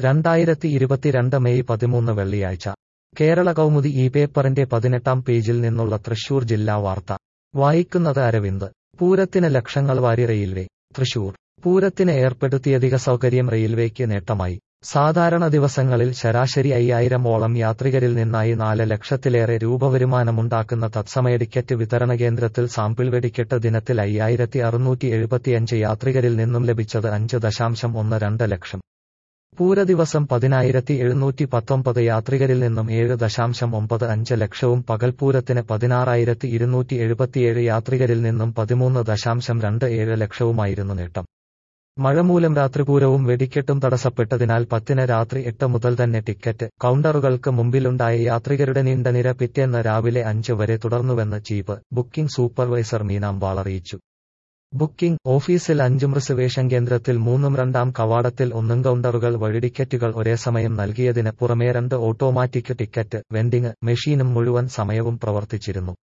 രണ്ടായിരത്തി ഇരുപത്തിരണ്ട് മെയ് പതിമൂന്ന് വെള്ളിയാഴ്ച കേരള കൗമുദി ഈ പേപ്പറിന്റെ പതിനെട്ടാം പേജിൽ നിന്നുള്ള തൃശൂർ ജില്ലാ വാർത്ത വായിക്കുന്നത് അരവിന്ദ് പൂരത്തിന് ലക്ഷങ്ങൾ വാരി റെയിൽവേ തൃശൂർ പൂരത്തിന് ഏർപ്പെടുത്തിയധിക സൗകര്യം റെയിൽവേക്ക് നേട്ടമായി സാധാരണ ദിവസങ്ങളിൽ ശരാശരി അയ്യായിരം ഓളം യാത്രികരിൽ നിന്നായി നാല് ലക്ഷത്തിലേറെ രൂപ വരുമാനമുണ്ടാക്കുന്ന തത്സമയ ടിക്കറ്റ് വിതരണ കേന്ദ്രത്തിൽ സാമ്പിൾ വെടിക്കെട്ട് ദിനത്തിൽ അയ്യായിരത്തി അറുന്നൂറ്റി എഴുപത്തിയഞ്ച് യാത്രികരിൽ നിന്നും ലഭിച്ചത് അഞ്ച് ദശാംശം ഒന്ന് രണ്ട് ലക്ഷം പൂരദിവസം പതിനായിരത്തി എഴുന്നൂറ്റി പത്തൊമ്പത് യാത്രികരിൽ നിന്നും ഏഴ് ദശാംശം ഒമ്പത് അഞ്ച് ലക്ഷവും പകൽപൂരത്തിന് പതിനാറായിരത്തി ഇരുന്നൂറ്റി എഴുപത്തിയേഴ് യാത്രികരിൽ നിന്നും പതിമൂന്ന് ദശാംശം രണ്ട് ഏഴ് ലക്ഷവുമായിരുന്നു നേട്ടം മഴ മൂലം രാത്രിപൂരവും വെടിക്കെട്ടും തടസ്സപ്പെട്ടതിനാൽ പത്തിന് രാത്രി എട്ട് മുതൽ തന്നെ ടിക്കറ്റ് കൗണ്ടറുകൾക്ക് മുമ്പിലുണ്ടായ യാത്രികരുടെ നീണ്ട നിര പിറ്റേന്ന് രാവിലെ അഞ്ച് വരെ തുടർന്നുവെന്ന് ചീഫ് ബുക്കിംഗ് സൂപ്പർവൈസർ മീനാമ്പാൾ അറിയിച്ചു ബുക്കിംഗ് ഓഫീസിൽ അഞ്ചും റിസർവേഷൻ കേന്ദ്രത്തിൽ മൂന്നും രണ്ടാം കവാടത്തിൽ ഒന്നും കൗണ്ടറുകൾ വഴി ടിക്കറ്റുകൾ ഒരേ സമയം നൽകിയതിന് പുറമേ രണ്ട് ഓട്ടോമാറ്റിക് ടിക്കറ്റ് വെൻഡിംഗ് മെഷീനും മുഴുവൻ സമയവും പ്രവർത്തിച്ചിരുന്നു